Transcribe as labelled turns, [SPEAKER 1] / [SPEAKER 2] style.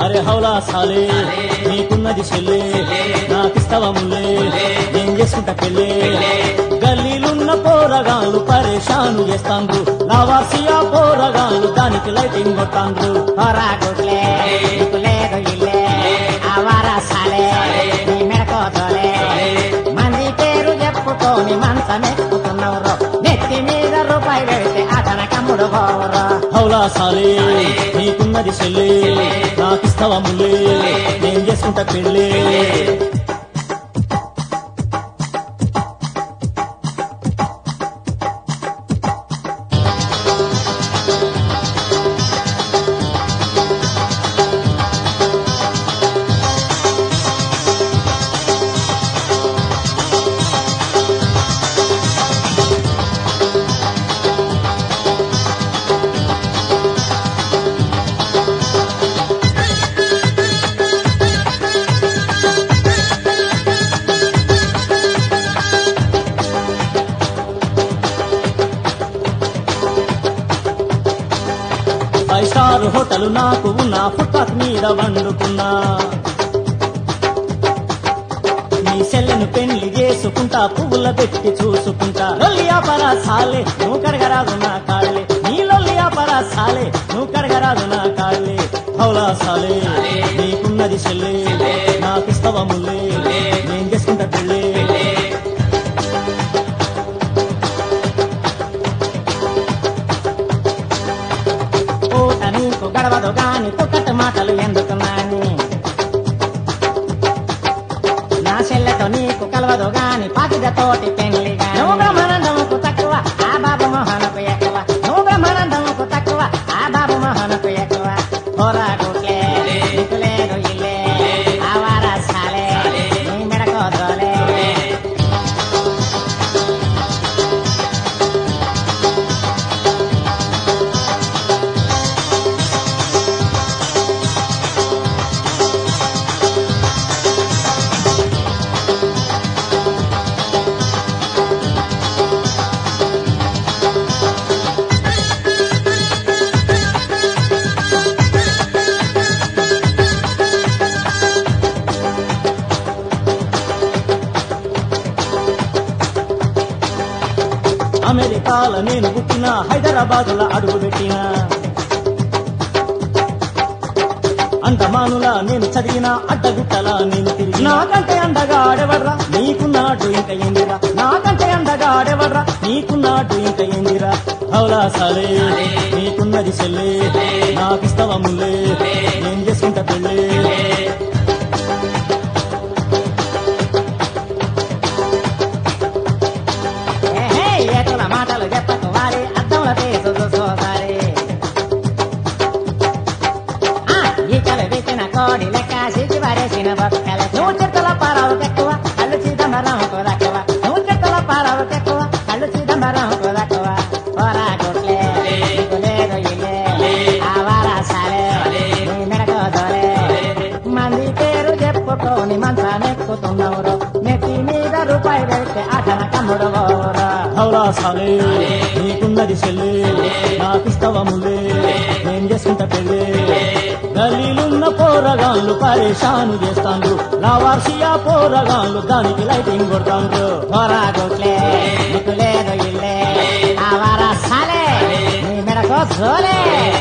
[SPEAKER 1] అరే హౌలా సాలే నీకున్నది చెల్లే నాకిస్తవ ముల్లే నేను చేసుకుంటా పెళ్ళే గల్లీలున్న పోరగాళ్ళు పరేషాను చేస్తాండ్రు లావాసియా పోరగాళ్ళు దానికి లైటింగ్ కొట్టాండ్రు
[SPEAKER 2] పోరా గుడ్లే నీకు లేదు ఇల్లే ఆవారా సాలే నీ మెడకోతోలే మంది పేరు చెప్పుకొని మంచం ఎక్కుతున్నవరు నెత్తి మీద రూపాయి పెడితే అతన కమ్ముడు పోవరు
[SPEAKER 1] హౌలా సాలే నీకున్నది చెల్లే నాకిస్తవ ముల్లే నేను చేసుకుంటా పెళ్ళే ఫైవ్ స్టార్ హోటల్ నాకు ఉన్న ఫుట్పాత్ మీద వండుకున్నా నీ సెల్లను పెళ్లి చేసుకుంటా పువ్వుల పెట్టి చూసుకుంటా లొల్లియాపరా సాలే నువ్వు కడగరాదు నా కాళ్ళే నీ లొల్లియాపరా సాలే నువ్వు కడగరాదు నా కాళ్ళే హౌలా సాలే నీకున్నది చెల్లే నాకిస్తవ ముల్లే నేను చేసుకుంటా పెళ్ళే
[SPEAKER 2] పూట నీకు గడవదు గాని పుక్కటి మాటలు ఎందుకు నాని నా చెల్లెతో నీకు కలవదు గాని పాతిదతోటి పెళ్లి నువ్వు బ్రహ్మానందముకు తక్కువ ఆ బాబు మోహనకు ఎక్కువ నువ్వు బ్రహ్మానందముకు తక్కువ ఆ బాబు మోహనకు ఎక్కువ పోరా గుట్లే నీకు లేదు ఇల్లే ఆవారా సాలే నీ మెడకోదోలే
[SPEAKER 1] అమెరికాల నేను పుట్టిన హైదరాబాద్ లో అడుగు పెట్టిన అండమానుల నేను చదివిన అడ్డగుట్టల నేను తిరిగి నాకంటే అండగా ఆడెవడ్రా నీకున్నాడు ఇంకా ఏందిరా నాకంటే అండగా ఆడెవడ్రా నీకున్నాడు ఇంకా ఏందిరా హౌలా సాలే నీకున్నది చెల్లే నాకిస్తవ ముల్లే నేను చేసుకుంటా పెళ్ళే
[SPEAKER 2] ఏహే, ఏతుల మాటలు చెప్పకు వారి అద్దంలో ఫేసు చూసోసారి ఆ, ఈకలు పెట్టిన కోడి లెక్క సిగి వారేసిన బొక్కలు నువ్వు చెట్టుల పారావు ఎక్కువ కళ్ళు చిదంబరంకు దక్కువ నువ్వు చెట్టుల పారావు ఎక్కువ కళ్ళు చిదంబరంకు దక్కువ పోరా గుట్లే నీకు లేదు ఇల్లే ఆవారా సాలే నీ మెడకో దోలే మంది పేరు చెప్పుకొని మంచం ఎక్కుతున్నవరు నెత్తి మీద రూపాయి పెడితే అతన కమ్ముడు పోరా
[SPEAKER 1] హౌలా సాలే నీకున్నది చెల్లే నాకిస్తవ ముల్లే నేను చేసుకుంటా పెళ్ళే గలీలున్న పోరగాళ్ళు పరేషాను చేస్తాండ్రు లావార్షియా పోరగాళ్ళు దానికి లైటింగ్ కొడతాండ్రు
[SPEAKER 2] పోరా గుట్లే నీకు లేదు ఇల్లే ఆవారా సాలే నీ మెడకో జోలే